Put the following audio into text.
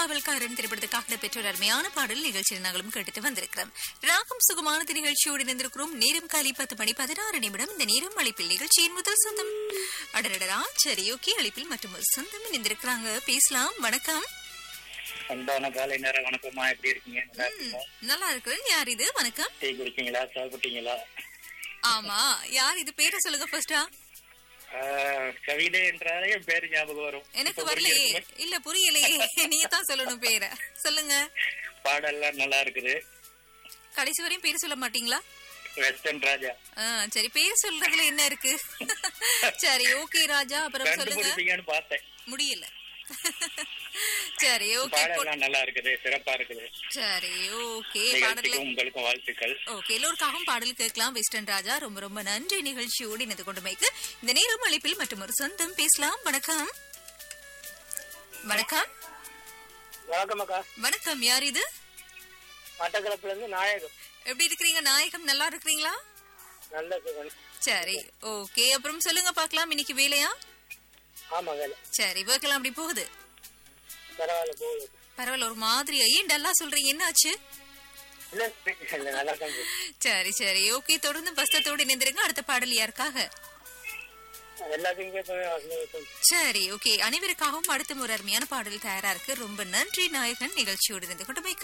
காவல்காரன் திரைப்படத்துக்காக பெற்றோர் அருமையான பாடல் நிகழ்ச்சியில் நாங்களும் கேட்டுட்டு வந்திருக்கிறோம் ராகம் சுகமான நிகழ்ச்சியோடு இணைந்திருக்கிறோம் நேரம் காலை பத்து மணி பதினாறு நிமிடம் இந்த நேரம் அழைப்பில் நிகழ்ச்சியின் முதல் சொந்தம் அடடடா சரி ஓகே அழைப்பில் மற்றும் ஒரு சொந்தம் இணைந்திருக்கிறாங்க பேசலாம் வணக்கம் அன்பான காலை நேர வணக்கமா எப்படி இருக்கீங்க நல்லா இருக்கீங்களா நல்லா இருக்கிறேன் யார் இது வணக்கம் டீ குடிச்சீங்களா சாப்பிட்டீங்களா ஆமா யார் இது பேரை சொல்லுங்க ஃபர்ஸ்டா ஆஹ், கவிதை என்றாலே என் பேரு ஞாபகம் வரும் எனக்கு இப்ப வரலையே புரியுது. இல்ல புரியலையே நீங்க தான் சொல்லணும் பேரை சொல்லுங்க பாடல்லாம் நல்லா இருக்குது கடைசி வரையும் பேர் சொல்ல மாட்டீங்களா வெஸ்டர்ன் ராஜா ஆ, சரி பேர் சொல்றதுல என்ன இருக்கு சரி ஓகே ராஜா அப்புறம் சொல்லுங்க கண்டுபிடிப்பீங்கன்னு பார்த்தேன் முடியல சரி ஓகே பாடல்லாம் நல்லா இருக்குது சிறப்பா இருக்குது சரி ஓகே பாடல்ல நிகழ்ச்சிக்கும் உங்களுக்கும் வாழ்த்துக்கள் ஓகே எல்லோருக்காகவும் பாடல் கேட்கலாம் வெஸ்டர்ன் ராஜா ரொம்ப ரொம்ப நன்றி நிகழ்ச்சியோடு இணைந்து கொண்டுமைக்கு இந்த நேரம் அழைப்பில் மற்றும் ஒரு சொந்தம் பேசலாம் வணக்கம் வணக்கம் வணக்கம் அக்கா வணக்கம் யார் இது மட்டக்களப்புல இருந்து நாயகம் எப்படி இருக்கிறீங்க நாயகம் நல்லா இருக்கிறீங்களா நல்ல சுகன் சரி ஓகே அப்புறம் சொல்லுங்க பார்க்கலாம் இன்னைக்கு வேலையா ஆமா வேலை சரி ஒர்க்கெல்லாம் அப்படி போகுது பரவாயில்ல போகுது பரவாயில்ல ஒரு மாதிரியா ஏன் டல்லா சொல்றீங்க என்னாச்சு இல்ல இல்ல நல்லா தான் சரி சரி ஓகே தொடர்ந்து பஸ்தத்தோடு இணைந்திருங்க அடுத்த பாடல் யாருக்காக எல்லாத்தையும் கேட்பேன் சரி ஓகே அனைவருக்காகவும் அடுத்த ஒரு அருமையான பாடல் தயாரா இருக்கு ரொம்ப நன்றி நாயகன் நிகழ்ச்சியோடு இருந்து கொண்டு